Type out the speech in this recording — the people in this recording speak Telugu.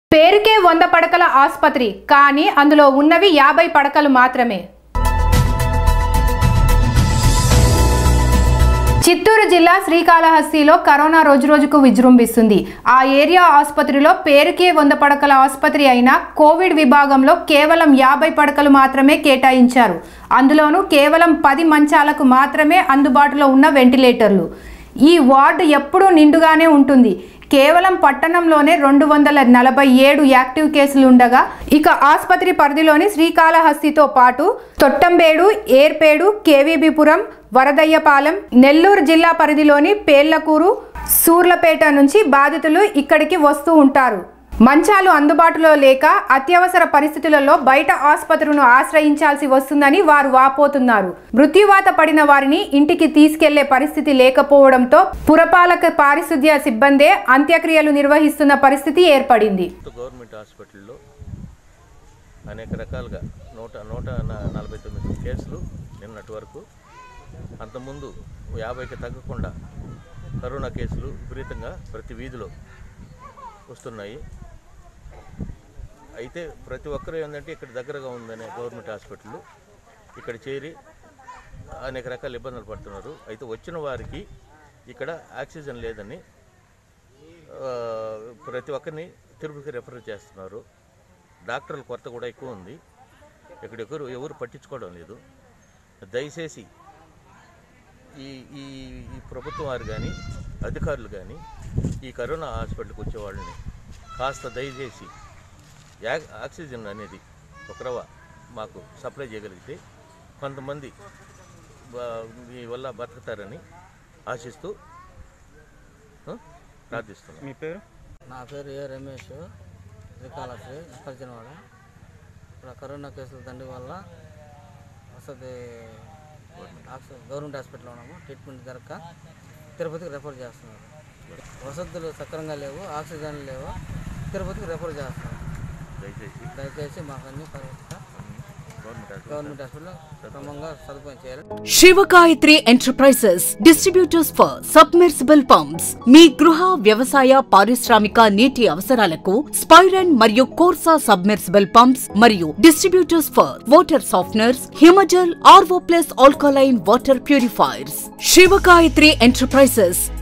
పేరుకే వంద పడకల ఆసుపత్రి కానీ అందులో ఉన్నవి యాభై పడకలు మాత్రమే చిత్తూరు జిల్లా శ్రీకాళహస్తిలో కరోనా రోజురోజుకు విజృంభిస్తుంది ఆ ఏరియా ఆసుపత్రిలో పేరుకే వంద పడకల ఆసుపత్రి అయినా కోవిడ్ విభాగంలో కేవలం యాభై పడకలు మాత్రమే కేటాయించారు అందులోనూ కేవలం పది మంచాలకు మాత్రమే అందుబాటులో ఉన్న వెంటిలేటర్లు ఈ వార్డు ఎప్పుడూ నిండుగానే ఉంటుంది కేవలం పట్టణంలోనే రెండు వందల నలభై ఏడు యాక్టివ్ కేసులు ఉండగా ఇక ఆసుపత్రి పరిధిలోని శ్రీకాళహస్తితో పాటు తొట్టంబేడు ఏర్పేడు కేవీబీపురం వరదయ్యపాలెం నెల్లూరు జిల్లా పరిధిలోని పేళ్లకూరు సూర్లపేట నుంచి బాధితులు ఇక్కడికి వస్తూ ఉంటారు మంచాలు అందుబాటులో లేక అత్యవసర పరిస్థితులలో బయట ఆసుపత్రులను ఆశ్రయించాల్సి వస్తుందని వారు వాపోతున్నారు మృత్యువాత పడిన వారిని ఇంటికి తీసుకెళ్లే పరిస్థితి లేకపోవడంతో పురపాలక పారిశుద్ధ్య సిబ్బందే అంత్యక్రియలు నిర్వహిస్తున్న పరిస్థితి ఏర్పడింది గవర్నమెంట్ హాస్పిటల్లో అనేక రకాలుగా నూట నూట న- నలభై తొమ్మిది కేసులు నిన్నటి వరకు అంతకుముందు యాభైకి తగ్గకుండా కరోనా కేసులు విపరీతంగా ప్రతి వీధిలో వస్తున్నాయి అయితే ప్రతి ఒక్కరు ఏంటంటే ఇక్కడ దగ్గరగా ఉందనే గవర్నమెంట్ హాస్పిటల్ ఇక్కడ చేరి అనేక రకాల ఇబ్బందులు పడుతున్నారు అయితే వచ్చిన వారికి ఇక్కడ ఆక్సిజన్ లేదని ఆ, ప్రతి ఒక్కరిని తిరుపతికి రెఫర్ చేస్తున్నారు డాక్టర్ల కొరత కూడా ఎక్కువ ఉంది ఇక్కడ ఎవరు ఎవరు పట్టించుకోవడం లేదు దయచేసి ఈ ఈ ఈ ప్రభుత్వం వారు కానీ అధికారులు కానీ ఈ కరోనా హాస్పిటల్కి వచ్చే వాళ్ళని కాస్త దయచేసి యా ఆక్సిజన్ అనేది ఒక రవ మాకు సప్లై చేయగలిగితే కొంతమంది బా- మీ వల్ల బతుకుతారని ఆశిస్తూ ఆ, ప్రార్థిస్తున్నాం మీ పేరు నా పేరు ఏ రమేష్ శ్రీకాళహస్తి నక్కల్చినవాడ ఇప్పుడు కరోనా కేసుల దండి వల్ల వసతి ఆక్సి- గవర్నమెంట్ హాస్పిటల్లో ఉన్నాము ట్రీట్మెంట్ జరగక తిరుపతికి రెఫర్ చేస్తున్నారు వసతులు సక్రంగా లేవు ఆక్సిజన్ లేవు తిరుపతికి రెఫర్ చేస్తున్నారు దయచేసి దయచేసి మాకు అన్ని పరిస్థితి గవర్నమెంట్ హాస్పిటల్ గవర్నమెంట్ హాస్పిటల్లో క్రమంగా సదుపాయం చేయాలి Sivagayatri enterprises distributors for submersible pumps మీ గృహ వ్యవసాయ పారిశ్రామిక నీటి అవసరాలకు స్పైరన్ మరియు కోర్సా సబ్మెర్సిబుల్ పంప్స్ మరియు distributors for water softeners Himajal RO plus alkaline water purifiers Sivagayatri enterprises